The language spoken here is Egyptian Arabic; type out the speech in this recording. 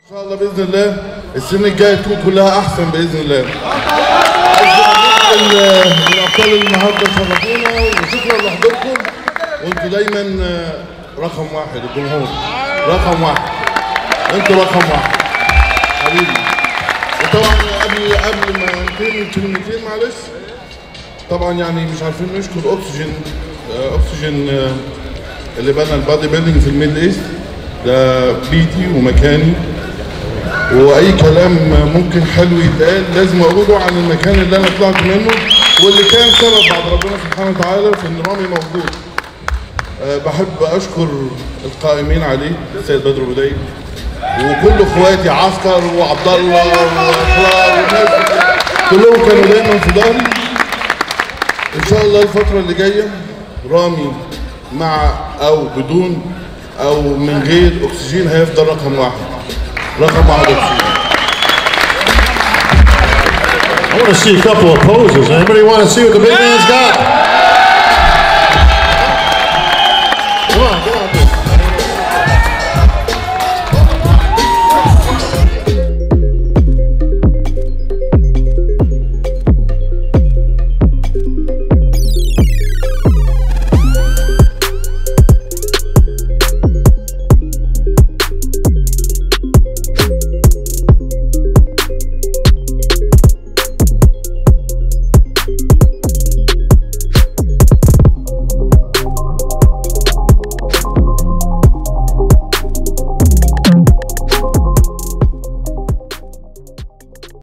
ان شاء الله باذن الله السنه الجايه تكون كلها احسن باذن الله ال- الابطال النهارده شرفونا وشكرا لحضوركم وانتوا دايما آه، رقم واحد الجمهور رقم واحد انتوا رقم واحد حبيبي وطبعا قبل قبل ما ننتهي من كلمتين معلش طبعا يعني مش عارفين نشكر اكسجين آه، اكسجين آه، اللي بنى البادي بيلدينج في الميدل ايست ده بيتي ومكاني واي كلام ممكن حلو يتقال لازم اقوله عن المكان اللي انا طلعت منه واللي كان سبب بعد ربنا سبحانه وتعالى في ان رامي موجود أه بحب اشكر القائمين عليه السيد بدر بديل وكل اخواتي عسكر وعبد الله واخلاق والناس كلهم كانوا دايما في ظهري ان شاء الله الفتره اللي جايه رامي مع او بدون او من غير اكسجين هيفضل رقم واحد رقم واحد اكسجين I want to see a couple of poses. Anybody want to see what the big man's got?